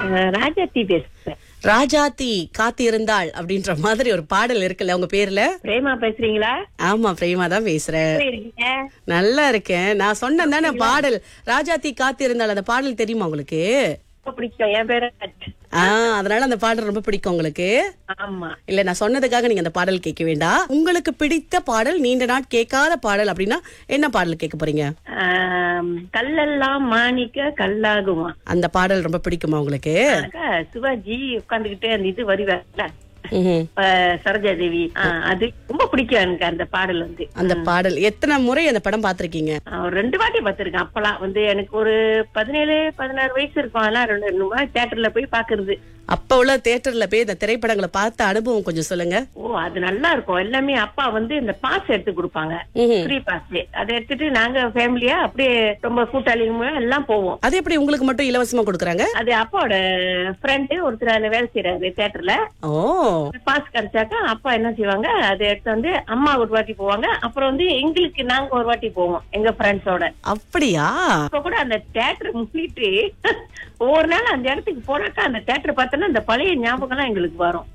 அஹ், ராஜாத்தி பேசுறேன் ராஜாத்தி காத்திருந்தாள் அப்படின்ற மாதிரி ஒரு பாடல் இருக்குல்ல உங்க பேர்ல பிரேமா பேசுறீங்களா ஆமா பிரேமா தான் பேசுறேன் எப்படி இருக்கீங்க நல்லா இருக்கேன் நான் சொன்னேன் தானே பாடல் ராஜாத்தி காத்திருந்தாள் அந்த பாடல் தெரியுமா உங்களுக்கு ரொம்ப பிடிக்கும் என் பேரு ராஜ். ஆ அதனால அந்த பாடல் ரொம்ப பிடிக்கும் உங்களுக்கு ஆமா இல்ல நான் சொன்னதுக்காக நீங்க அந்த பாடல் கேட்க வேண்டாம் உங்களுக்கு பிடித்த பாடல் நீண்ட நாள் கேட்காத பாடல் அப்படின்னா என்ன பாடல் கேட்க போறீங்க ஆம், கல்லெல்லாம் மாணிக்க கல்லாகுமா அந்த பாடல் ரொம்ப பிடிக்குமா உங்களுக்கு அக்கா, சிவாஜி உட்கார்ந்துகிட்டு அந்த இது வருவார்ல ம்ஹும். அஹ், சரோஜா தேவி ஆஹ், அது ரொம்ப பிடிக்கும் எனக்கு அந்த பாடல் வந்து அந்த பாடல் எத்தனை முறை அந்த படம் பார்த்திருக்கீங்க ஆஹ், ஒரு ரெண்டு வாட்டி பார்த்திருக்கேன் அப்பெல்லாம் வந்து எனக்கு ஒரு பதினேழு பதினாறு வயசு இருக்கும் அதெல்லாம் ரெண்டு ரெண்டு வாட்டி தியேட்டர்ல போய் பாக்குறது அப்ப உள்ள தியேட்டர்ல போய் இந்த திரைப்படங்களை பார்த்த அனுபவம் கொஞ்சம் சொல்லுங்க ஓ அது நல்லா இருக்கும் எல்லாமே அப்பா வந்து இந்த பாஸ் எடுத்து கொடுப்பாங்க ம்ஹும். ஃப்ரீ பாஸ் அதை எடுத்துட்டு நாங்க ஃபேமிலியா அப்படியே ரொம்ப கூட்டாளிங்க எல்லாம் போவோம் அது எப்படி உங்களுக்கு மட்டும் இலவசமா கொடுக்குறாங்க அது அப்பாவோட ஃப்ரெண்டு ஒருத்தர் அதுல வேலை செய்யறாரு தியேட்டர்ல ஓ பாஸ் கிடைச்சாக்கா அப்பா என்ன செய்வாங்க அதை எடுத்து வந்து அம்மா ஒரு வாட்டி போவாங்க அப்புறம் வந்து எங்களுக்கு நாங்க ஒரு வாட்டி போவோம் எங்க ஃப்ரெண்ட்ஸோட அப்படியா இப்ப கூட அந்த தியேட்டர் முக்கிட்டு ஒவ்வொரு நாள் அந்த இடத்துக்கு போனாக்கா அந்த தியேட்டர் பார்த்தோன்னா அந்த பழைய ஞாபகம் எல்லாம் எங்களுக்கு வரும்